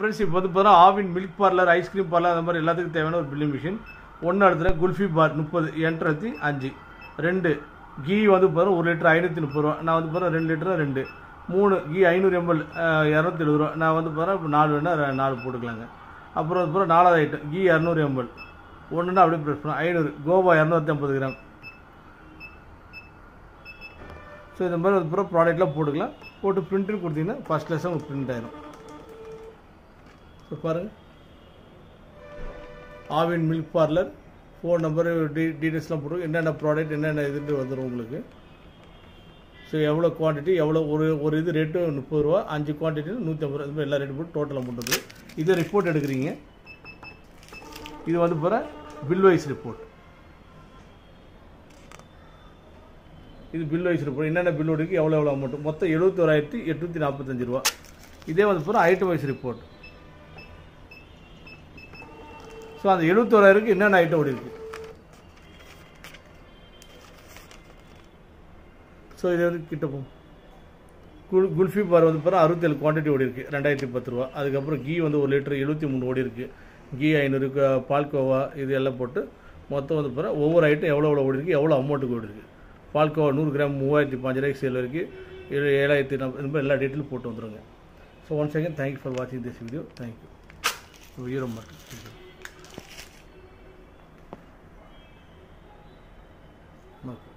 friends இப்போ வந்து பார்த்தா Aavin milk parlour ice cream parlour அந்த மாதிரி எல்லாத்துக்கும் தேவையான ஒரு பில்லிங் மிஷின் ஒன்று இடத்துல குல்ஃபி பார் முப்பது எண்பத்தி அஞ்சு ரெண்டு கீ வந்து பாருங்க ஒரு லிட்டர் ஐநூற்றி முப்பது ரூபா நான் வந்து பாருங்க ரெண்டு லிட்டர் ரெண்டு மூணு கீ ஐநூறு எம்எல் இரநூத்தி எழுபது ரூபா நான் வந்து பாருங்க இப்போ நாலு வேணா ரெ- நாலு போட்டுக்கலாங்க அப்புறம் வந்து பாருங்க நாலாவது ஐட்டம் கீ இரநூறு எம்எல் ஒன்றுனா அப்படியே ப்ரெஸ் பண்ணலாம் ஐநூறு கோவா இரநூத்தி ஐம்பது கிராம் ஸோ இந்த மாதிரி வந்து பூரா ப்ராடக்ட்லாம் போட்டுக்கலாம் போட்டு பிரிண்ட்னு கொடுத்தீங்கன்னா ஃபஸ்ட் கிளாஸாக உங்களுக்கு பிரிண்ட் ஆயிரும் ஸோ பாருங்கள் Aavin milk parlour phone number டீ டீட்டெயில்ஸ்லாம் போட்டு என்னென்ன ப்ராடக்ட் என்னென்ன இதுன்ட்டு வந்துடும் உங்களுக்கு ஸோ எவ்வளோ குவான்டிட்டி எவ்வளோ ஒரு ஒரு இது ரேட்டு முப்பது ரூபா அஞ்சு குவான்டிட்டி நூற்றி ஐம்பது ரூபா இது மாதிரி எல்லா ரேட்டு போட்டு டோட்டலாக போட்டது இது ரிப்போர்ட் எடுக்கிறீங்க இது வந்து போகிற பில் வைஸ் ரிப்போர்ட் இது பில் வைஸ் ரிப்போர்ட் என்னென்ன பில் இருக்குது எவ்வளோ எவ்வளோ அமௌண்ட் மொத்தம் எழுபத்தோராயிரத்தி எட்நூற்றி நாற்பத்தஞ்சு ரூபா இதே வந்து போகிற ஐட்டம் வைஸ் ரிப்போர்ட் ஸோ அந்த எழுபத்தோராயிரத்துக்கு என்னென்ன ஐட்டம் ஓடி இருக்கு ஸோ இது வந்து கிட்ட போகும் குல் குல்ஃபி பார் வந்து பாரு அறுபத்தேழு குவான்டிட்டி ஓடி இருக்கு ரெண்டாயிரத்தி பத்து ரூபா அதுக்கப்புறம் கீ வந்து ஒரு லிட்டர் எழுபத்தி மூணு ஓடி இருக்கு கீ ஐநூறு க- பால்கோவா இது எல்லாம் போட்டு மொத்தம் வந்து பாரு ஒவ்வொரு ஐட்டம் எவ்வளோ எவ்வளோ ஓடி இருக்கு எவ்வளோ அமௌண்ட்டுக்கு ஓடி இருக்கு பால்கோவா நூறு கிராம் மூவாயிரத்தி பாஞ்சு ரூபாய்க்கு சேல் வரைக்கும் ஏழு ஏழாயிரத்தி நாற்பது இந்த மாதிரி எல்லா டீட்டெயிலும் போட்டு வந்துருங்க so one second thank you for வாட்சிங் திஸ் வீடியோ தேங்க்யூ ஹீரோ மட்டும் ஓகே